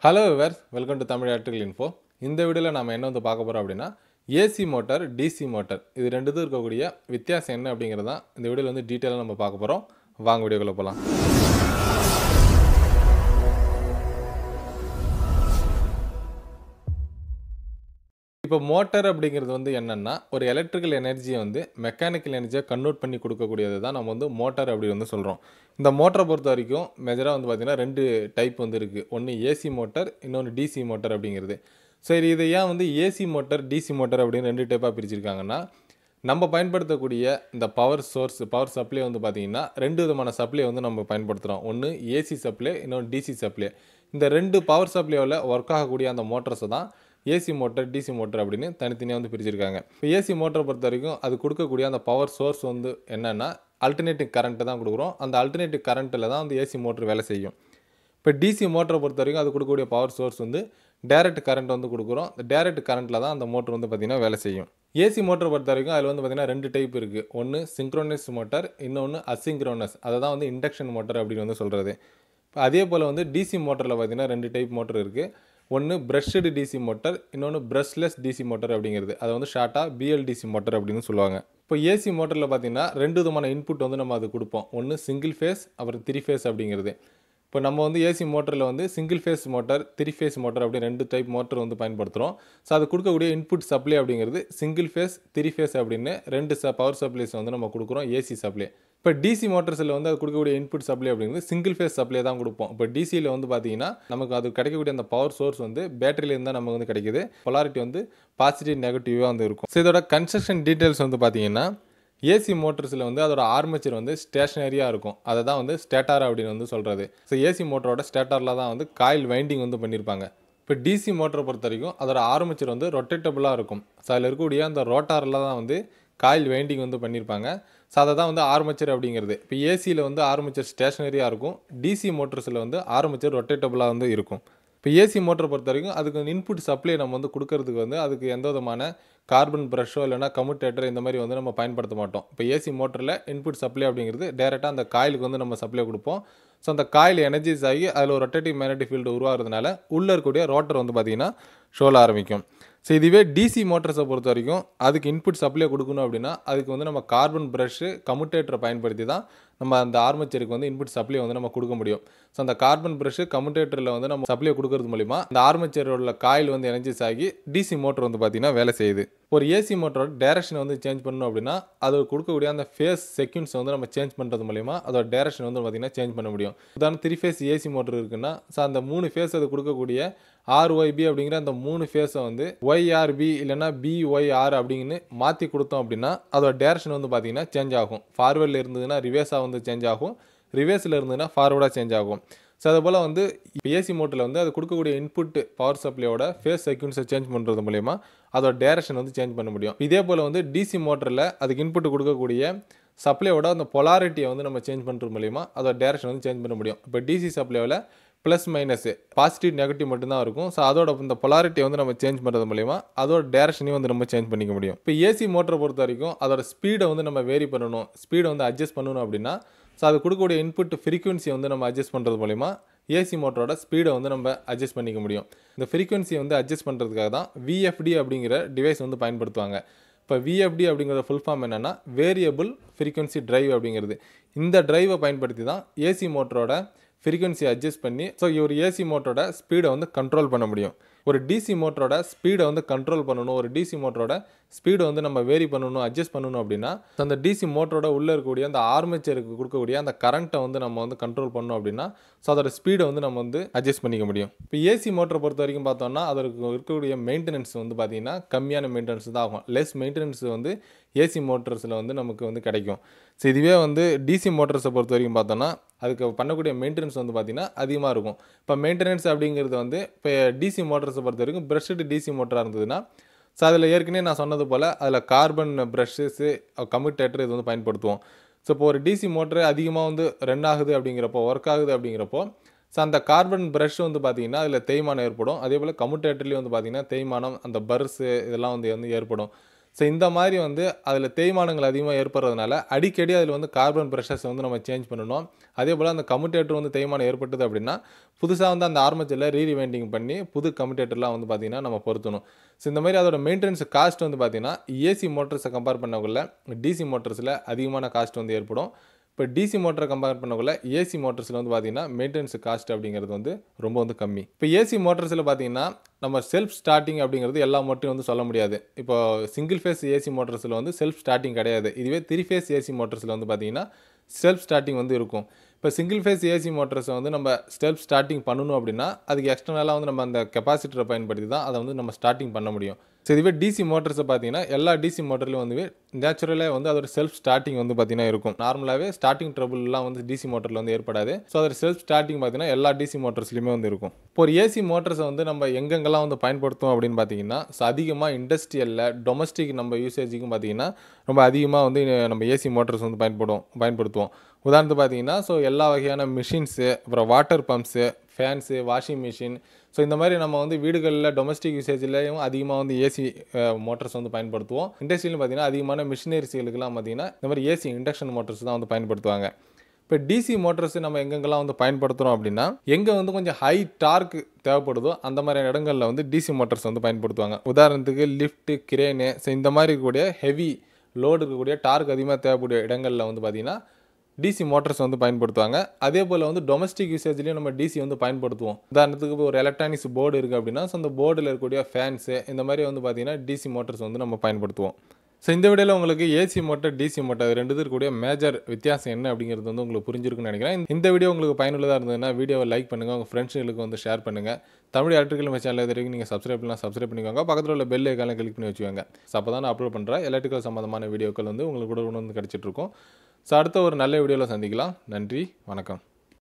hello viewers welcome to Tamil electrical info இந்த வீடியோவில் நம்ம என்ன வந்து பார்க்க போகிறோம் அப்படின்னா ஏசி மோட்டார் டிசி மோட்டார் இது ரெண்டுத்துக்கும் இருக்கக்கூடிய வித்தியாசம் என்ன அப்படிங்கிறது தான் இந்த வீடியோவில் வந்து டீட்டெயிலாக நம்ம பார்க்க போகிறோம் வாங்க வீடியோக்குள்ளே போகலாம் இப்போ மோட்டார் அப்படிங்கிறது வந்து என்னென்னா ஒரு எலக்ட்ரிக்கல் எனர்ஜியை வந்து மெக்கானிக்கல் எனர்ஜியாக கன்வெர்ட் பண்ணி கொடுக்கக்கூடியது தான் நம்ம வந்து மோட்டார் அப்படி வந்து சொல்கிறோம் இந்த மோட்டரை பொறுத்த வரைக்கும் மெஜராக வந்து பார்த்திங்கன்னா ரெண்டு டைப் வந்து இருக்குது ஒன்று ஏசி மோட்டார் இன்னொன்று டிசி மோட்டார் அப்படிங்கிறது சரி இதை ஏன் வந்து ஏசி மோட்டார் டிசி மோட்டார் அப்படின்னு ரெண்டு டைப்பாக பிரிச்சிருக்காங்கன்னா நம்ம பயன்படுத்தக்கூடிய இந்த பவர் சோர்ஸ் பவர் சப்ளை வந்து பார்த்திங்கன்னா ரெண்டு விதமான சப்ளை வந்து நம்ம பயன்படுத்துகிறோம் ஒன்று ஏசி சப்ளை இன்னொன்று டிசி சப்ளை இந்த ரெண்டு பவர் சப்ளையோட ஒர்க் ஆகக்கூடிய அந்த மோட்டர்ஸை தான் ஏசி மோட்டர் டிசி மோட்டர் அப்படின்னு தனித்தனியாக வந்து பிரிச்சிருக்காங்க இப்போ ஏசி மோட்டரை பொறுத்த வரைக்கும் அது கொடுக்கக்கூடிய அந்த பவர் சோர்ஸ் வந்து என்னென்னா அல்டர்னேட்டிவ் கரண்ட்டு தான் கொடுக்குறோம் அந்த அல்டர்னேட்டிவ் கரண்ட்டில் தான் வந்து ஏசி மோட்டர் வேலை செய்யும் இப்போ டிசி மோட்டரை பொறுத்த வரைக்கும் அது கொடுக்கக்கூடிய பவர் சோர்ஸ் வந்து டேரக்ட் கரண்ட் வந்து கொடுக்குறோம் இந்த டேரக்ட் கரண்ட்டில் தான் அந்த மோட்டர் வந்து பார்த்திங்கன்னா வேலை செய்யும் ஏசி மோட்டரை பொறுத்த வரைக்கும் அதில் வந்து பார்த்திங்கன்னா ரெண்டு டைப் இருக்குது ஒன்று சிங்க்ரோனஸ் மோட்டார் இன்னொன்று அசிங்க்ரோனஸ் அதை தான் வந்து இண்டக்ஷன் மோட்டர் அப்படின்னு வந்து சொல்கிறது இப்போ அதே போல் வந்து டிசி மோட்டரில் பார்த்திங்கன்னா ரெண்டு டைப் மோட்டர் இருக்குது ஒன்று ப்ரஷ்டு டிசி மோட்டர் இன்னொன்று ப்ரஷ்லெஸ் டிசி மோட்டர் அப்படிங்கிறது அதை வந்து ஷார்ட்டாக பிஎல்டிசி மோட்டர் அப்படின்னு சொல்லுவாங்க இப்போ ஏசி மோட்டரில் பார்த்தீங்கன்னா ரெண்டு விதமான இன்புட் வந்து நம்ம அது கொடுப்போம் ஒன்று சிங்கிள் ஃபேஸ் அப்புறம் த்ரீ ஃபேஸ் அப்படிங்கிறது இப்போ நம்ம வந்து ஏசி மோட்டரில் வந்து single phase motor three phase motor அப்படி ரெண்டு டைப் மோட்டர் வந்து பயன்படுத்துகிறோம் ஸோ அது கொடுக்கக்கூடிய இன்புட் சப்ளை அப்படிங்கிறது சிங்கிள் ஃபேஸ் த்ரீ ஃபேஸ் அப்படின்னு ரெண்டு ச பவர் சப்ளைஸ் வந்து நம்ம கொடுக்குறோம் ஏசி சப்ளை இப்போ டிசி மோட்டர்ஸில் வந்து அது கொடுக்கக்கூடிய இன்புட் சப்ளை அப்படிங்கிறது சிங்கிள் ஃபேஸ் சப்ளை தான் கொடுப்போம் இப்போ டிசியில் வந்து பார்த்தீங்கன்னா நமக்கு அது கிடைக்கக்கூடிய அந்த பவர் சோர்ஸ் வந்து பேட்டரியிலேருந்து தான் நமக்கு வந்து கிடைக்குது பொலாரிட்டி வந்து பாசிட்டிவ் நெகட்டிவாக வந்து இருக்கும் ஸோ இதோட கன்ஸ்ட்ரக்ஷன் டீட்டெயில்ஸ் வந்து பார்த்தீங்கன்னா ஏசி மோட்டர்ஸில் வந்து அதோட ஆர்மேச்சர் வந்து ஸ்டேஷனரியாக இருக்கும் அதை தான் வந்து ஸ்டேட்டார் அப்படின்னு வந்து சொல்கிறது ஸோ ஏசி மோட்டரோட ஸ்டேட்டாரில் தான் வந்து காயில் வைண்டிங் வந்து பண்ணியிருப்பாங்க இப்போ டிசி மோட்டரை பொறுத்த வரைக்கும் அதோட ஆர்மேச்சர் வந்து ரொட்டேட்டபுளாக இருக்கும் ஸோ அதில் இருக்கக்கூடிய அந்த ரோட்டாரில் தான் வந்து காயில் வைண்டிங் வந்து பண்ணியிருப்பாங்க ஸோ அதை தான் வந்து ஆர்மேச்சர் அப்படிங்கிறது இப்போ ஏசியில் வந்து ஆர்மேச்சர் ஸ்டேஷனரியாக இருக்கும் டிசி மோட்டர்ஸில் வந்து ஆர்மேச்சர் ரொட்டேட்டபுளாக வந்து இருக்கும் இப்போ ஏசி மோட்டரை பொறுத்த வரைக்கும் அதுக்கு இன்புட் சப்ளை நம்ம வந்து கொடுக்கறதுக்கு வந்து அதுக்கு எந்த விதமான கார்பன் ப்ரஷோ இல்லைனா கம்யூட்டேட்டர் இந்த மாதிரி வந்து நம்ம பயன்படுத்த மாட்டோம் இப்போ ஏசி மோட்டரில் இன்புட் சப்ளை அப்படிங்கிறது டேரெக்டாக அந்த காயிலுக்கு வந்து நம்ம சப்ளை கொடுப்போம் ஸோ அந்த காயில் எனர்ஜைஸ் ஆகி அதில் ஒரு ரொட்டேட்டிவ் மேக்னெட்டிக் ஃபீல்டு உருவாகிறதுனால உள்ளே இருக்கக்கூடிய ரோட்டர் வந்து பார்த்திங்கன்னா ஷோல ஆரம்பிக்கும் ஸோ இதுவே டிசி மோட்டர்ஸை பொறுத்த வரைக்கும் அதுக்கு இன்புட் சப்ளை கொடுக்கணும் அப்படின்னா அதுக்கு வந்து நம்ம கார்பன் ப்ரஷ்ஷு கம்யூட்டேட்டரை பயன்படுத்தி தான் நம்ம அந்த ஆர்மேச்சருக்கு வந்து இன்புட் சப்ளை வந்து நம்ம கொடுக்க முடியும் ஸோ அந்த கார்பன் ப்ரஷ்ஷு கம்யூட்டேட்டரில் வந்து நம்ம சப்ளை கொடுக்கறது மூலிமா அந்த ஆர்மேச்சரோட காயில் வந்து எனர்ஜிஸ் ஆகி டிசி மோட்டர் வந்து பார்த்திங்கன்னா வேலை செய்யுது ஒரு ஏசி மோட்டரோட டேரக்ஷன் வந்து சேஞ்ச் பண்ணணும் அப்படின்னா அது கொடுக்கக்கூடிய அந்த ஃபேஸ் செக்யூன்ஸ் வந்து நம்ம சேஞ்ச் பண்ணுறது மூலிமா அதோட டேரக்ஷன் வந்து பார்த்திங்கன்னா சேஞ்ச் பண்ண முடியும் உதாரணம் த்ரீ ஃபேஸ் ஏசி மோட்டர் இருக்குன்னா ஸோ அந்த மூணு ஃபேஸ் அது கொடுக்கக்கூடிய ஆர்ஒய்பி அப்படிங்கிற அந்த மூணு ஃபேஸை வந்து ஒய்ஆர்பி இல்லைனா பிஒய்ஆர் அப்படின்னு மாற்றி கொடுத்தோம் அப்படின்னா அதோட டேரக்ஷன் வந்து பார்த்திங்கன்னா சேஞ்ச் ஆகும் ஃபார்வேர்டில் இருந்ததுன்னா ரிவேர்ஸாக வந்து சேஞ்ச் ஆகும் ரிவேர்ஸில் இருந்ததுன்னா ஃபார்வர்டாக சேஞ்ச் ஆகும் ஸோ அது போல் வந்து ஏசி மோட்டரில் வந்து அது கொடுக்கக்கூடிய இன்புட் பவர் சப்ளையோட ஃபேஸ் செக்யூன்ஸை சேஞ்ச் பண்ணுறது மூலயமா அதோட டேரக்ஷன் வந்து சேஞ்ச் பண்ண முடியும் இதே போல் வந்து டிசி மோட்டரில் அதுக்கு இன்புட் கொடுக்கக்கூடிய சப்ளையோட அந்த பொலாரிட்டியை வந்து நம்ம சேஞ்ச் பண்ணுறது மூலயமா அதோட டேரக்ஷன் வந்து சேஞ்ச் பண்ண முடியும் இப்போ டிசி சப்ளைவில் ப்ளஸ் மைனஸ் பாசிட்டிவ் நெகட்டிவ் மட்டும்தான் இருக்கும் ஸோ அதோட இந்த பொலாரிட்டியை வந்து நம்ம சேஞ்ச் பண்ணுறது மூலிமா அதோட டேரக்ஷனையும் வந்து நம்ம சேஞ்ச் பண்ணிக்க முடியும் இப்போ ஏசி மோட்டரை பொறுத்த வரைக்கும் அதோட ஸ்பீடை வந்து நம்ம வேரி பண்ணணும் ஸ்பீடை வந்து அட்ஜஸ்ட் பண்ணணும் அப்படின்னா ஸோ அது கொடுக்கக்கூடிய இன்புட் ஃப்ரீக்வன்சியை வந்து நம்ம அட்ஜஸ்ட் பண்ணுறது மூலிமா ஏசி மோட்டரோட ஸ்பீடை வந்து நம்ம அட்ஜஸ்ட் பண்ணிக்க முடியும் இந்த ஃப்ரீக்வன்சியை வந்து அட்ஜஸ்ட் பண்ணுறதுக்காக தான் விஎஃப்டி அப்படிங்கிற டிவைஸ் வந்து பயன்படுத்துவாங்க இப்போ விஎஃப்டி அப்படிங்கிற ஃபுல் ஃபார்ம் என்னென்னா வேரியபிள் ஃப்ரீக்வன்சி ட்ரைவ் அப்படிங்கிறது இந்த ட்ரைவை பயன்படுத்தி தான் ஏசி மோட்டரோட ஃப்ரீக்வன்சி அட்ஜஸ்ட் பண்ணி ஸோ ஒரு ஏசி மோட்டரோட ஸ்பீடை வந்து கண்ட்ரோல் பண்ண முடியும் ஒரு டிசி மோட்டரோட ஸ்பீடை வந்து கண்ட்ரோல் பண்ணணும் ஒரு டிசி மோட்டரோட ஸ்பீடை வந்து நம்ம வேரி பண்ணணும் அட்ஜஸ்ட் பண்ணணும் அப்படின்னா அந்த டிசி மோட்டரோட உள்ளே இருக்கக்கூடிய அந்த ஆர்மேச்சருக்கு கொடுக்கக்கூடிய அந்த கரண்ட்டை வந்து நம்ம வந்து கண்ட்ரோல் பண்ணோம் அப்படின்னா ஸோ அதோட ஸ்பீடை வந்து நம்ம வந்து அட்ஜஸ்ட் பண்ணிக்க முடியும் இப்போ ஏசி மோட்டரை பொறுத்த வரைக்கும் பார்த்தோம்னா அதற்கு இருக்கக்கூடிய மெயின்டெனன்ஸ் வந்து பார்த்திங்கன்னா கம்மியான மெயின்டெனன்ஸ் தான் ஆகும் லெஸ் மெயின்டெனன்ஸ் வந்து ஏசி மோட்டர்ஸில் வந்து நமக்கு வந்து கிடைக்கும் ஸோ இதுவே வந்து டிசி மோட்டர்ஸை பொறுத்த வரைக்கும் பார்த்தோன்னா அதுக்கு பண்ணக்கூடிய மெயின்டெனன்ஸ் வந்து பார்த்திங்கன்னா அதிகமாக இருக்கும் இப்போ மெயின்டெனன்ஸ் அப்படிங்கிறது வந்து இப்போ டிசி மோட்டர்ஸை பொறுத்த வரைக்கும் ப்ரஷ்டு டிசி மோட்டராக இருந்ததுன்னா ஸோ அதில் ஏற்கனவே நான் சொன்னது போல் அதில் கார்பன் ப்ரஷ்ஷஸ்ஸு கம்யூட்டேட்டர் இது வந்து பயன்படுத்துவோம் ஸோ இப்போ ஒரு டிசி மோட்டர் அதிகமாக வந்து ரன் ஆகுது அப்படிங்கிறப்போ ஒர்க் ஆகுது அப்படிங்கிறப்போ ஸோ அந்த கார்பன் ப்ரஷ் வந்து பார்த்திங்கன்னா அதில் தேய்மானம் ஏற்படும் அதே போல் கம்யூட்டேட்டர்லேயும் வந்து பார்த்திங்கன்னா தேய்மானம் அந்த பர்ஸு இதெல்லாம் வந்து வந்து ஏற்படும் ஸோ இந்த மாதிரி வந்து அதில் தேய்மானங்கள் அதிகமாக ஏற்படுறதுனால அடிக்கடி அதில் வந்து கார்பன் ப்ரெஷர்ஸை வந்து நம்ம சேஞ்ச் பண்ணணும் அதே போல் அந்த கம்யூட்டேட்டர் வந்து தேய்மானம் ஏற்பட்டது அப்படின்னா புதுசாக வந்து அந்த ஆர்மச்சரில் ரீரிவைண்டிங் பண்ணி புது கம்யூட்டேட்டர்லாம் வந்து பார்த்திங்கன்னா நம்ம பொருத்தணும் ஸோ இந்த மாதிரி அதோட மெயின்டெனன்ஸ் காஸ்ட் வந்து பார்த்திங்கன்னா ஏசி மோட்டர்ஸை கம்பேர் பண்ணக்குள்ள டிசி மோட்டர்ஸில் அதிகமான காஸ்ட் வந்து ஏற்படும் இப்போ டிசி மோட்டரை கம்பேர் பண்ணக்குள்ள ஏசி மோட்டர்ஸில் வந்து பார்த்தீங்கன்னா மெயின்டெனன்ஸ் காஸ்ட் அப்படிங்கிறது வந்து ரொம்ப வந்து கம்மி இப்போ ஏசி மோட்டர்ஸில் பார்த்தீங்கன்னா நம்ம செல்ஃப் ஸ்டார்டிங் அப்படிங்கிறது எல்லா மோட்டரையும் வந்து சொல்ல முடியாது இப்போ சிங்கிள் ஃபேஸ் ஏசி மோட்டர்ஸில் வந்து செல்ஃப் ஸ்டார்டிங் கிடையாது இதுவே த்ரீ ஃபேஸ் ஏசி மோட்டர்ஸில் வந்து பார்த்தீங்கன்னா செல்ஃப் ஸ்டார்டிங் வந்து இருக்கும் இப்போ சிங்கிள் ஃபேஸ் ஏசி மோட்டர்ஸை வந்து நம்ம செல்ஃப் ஸ்டார்டிங் பண்ணணும் அப்படின்னா அதுக்கு எக்ஸ்டர்னலாக வந்து நம்ம அந்த கெப்பாசிட்டரை பயன்படுத்தி தான் அதை வந்து நம்ம ஸ்டார்டிங் பண்ண முடியும் ஸோ இதுவே டிசி மோட்டர்ஸை பார்த்தீங்கன்னா எல்லா டிசி மோட்டர்லையும் வந்து நேச்சுரலாக வந்து அதோட செல்ஃப் ஸ்டார்டிங் வந்து பார்த்தீங்கன்னா இருக்கும் நார்மலாகவே ஸ்டார்டிங் ட்ரபுள்லாம் வந்து டிசி மோட்டரில் வந்து ஏற்படாது ஸோ அதோட செல்ஃப் ஸ்டார்டிங் பார்த்தீங்கன்னா எல்லா டிசி மோட்டர்ஸ்லையுமே வந்து இருக்கும் இப்போ ஒரு ஏசி மோட்டர்ஸை வந்து நம்ம எங்கெங்கெல்லாம் வந்து பயன்படுத்தும் அப்படின்னு பார்த்தீங்கன்னா ஸோ அதிகமாக இண்டஸ்ட்ரியலில் டொமஸ்டிக் நம்ம யூசேஜுக்கும் பார்த்தீங்கன்னா ரொம்ப அதிகமாக வந்து நம்ம ஏசி மோட்டர்ஸ் வந்து பயன்படும் பயன்படுத்துவோம் உதாரணத்துக்கு பார்த்தீங்கன்னா ஸோ எல்லா வகையான மிஷின்ஸு அப்புறம் water pumps fans washing machine so இந்த மாதிரி நம்ம வந்து வீடுகளில் டொமஸ்டிக் யூசேஜ்லேயும் அதிகமாக வந்து ஏசி மோட்டர்ஸ் வந்து பயன்படுத்துவோம் இண்டஸ்ட்ரியிலும் பார்த்தீங்கன்னா அதிகமான மிஷினரிஸ்களுக்கெல்லாம் பார்த்தீங்கன்னா இந்த மாதிரி ஏசி இண்டக்ஷன் மோட்டர்ஸ் தான் வந்து பயன்படுத்துவாங்க இப்போ டிசி மோட்டர்ஸ் நம்ம எங்கெங்கெல்லாம் வந்து பயன்படுத்துகிறோம் அப்படின்னா எங்கே வந்து கொஞ்சம் ஹை டார்க் தேவைப்படுதோ அந்த மாதிரி இடங்களில் வந்து டிசி மோட்டர்ஸ் வந்து பயன்படுத்துவாங்க உதாரணத்துக்கு லிஃப்ட்டு கிரேனு ஸோ இந்த மாதிரி இருக்கக்கூடிய ஹெவி லோடு இருக்கக்கூடிய டார்க் அதிகமாக தேவைக்கூடிய இடங்களில் வந்து பார்த்திங்கன்னா டிசி மோட்டர்ஸ் வந்து பயன்படுத்துவாங்க அதே போல் வந்து டொமஸ்டிக் யூசேஜ்லேயும் நம்ம டிசி வந்து பயன்படுத்துவோம் உதாரணத்துக்கு இப்போ ஒரு எலக்ட்ரானிக்ஸ் போர்டு இருக்குது அப்படின்னா ஸோ அந்த போர்டில் இருக்கக்கூடிய ஃபேன்ஸு இந்த மாதிரி வந்து பார்த்திங்கன்னா டிசி மோட்டர்ஸ் வந்து நம்ம பயன்படுத்துவோம் ஸோ இந்த வீடியோவில் உங்களுக்கு ஏசி மோட்டர் டிசி மோட்டர் அது ரெண்டு இருக்கக்கூடிய மேஜர் வித்தியாசம் என்ன அப்படிங்கிறது வந்து உங்களுக்கு புரிஞ்சிருக்குன்னு நினைக்கிறேன் இந்த வீடியோ உங்களுக்கு பயனுள்ளதாக இருந்ததுன்னா வீடியோவை லைக் பண்ணுங்கள் உங்கள் ஃப்ரெண்ட்ஸுகளுக்கு வந்து ஷேர் பண்ணுங்கள் தமிழ் எலக்ட்ரிக்கல் சேனல் இது வரைக்கும் நீங்கள் சப்ஸ்கிரைப் பண்ணலாம் சப்ஸ்கிரைப் பண்ணிக்கோங்க பக்கத்தில் உள்ள பெல் ஐக்கான கிளிக் பண்ணி வச்சுக்கோங்க ஸோ அப்போ தான் நான் அப்லோட் பண்ணுறேன் எலக்ட்ரிக்கல் சம்மந்தமான வீடியோக்கள் வந்து உங்களுக்கு கூட வந்து கிடச்சிட்ருக்கும் ஸோ அடுத்த ஒரு நல்ல வீடியோவில் சந்திக்கலாம் நன்றி வணக்கம்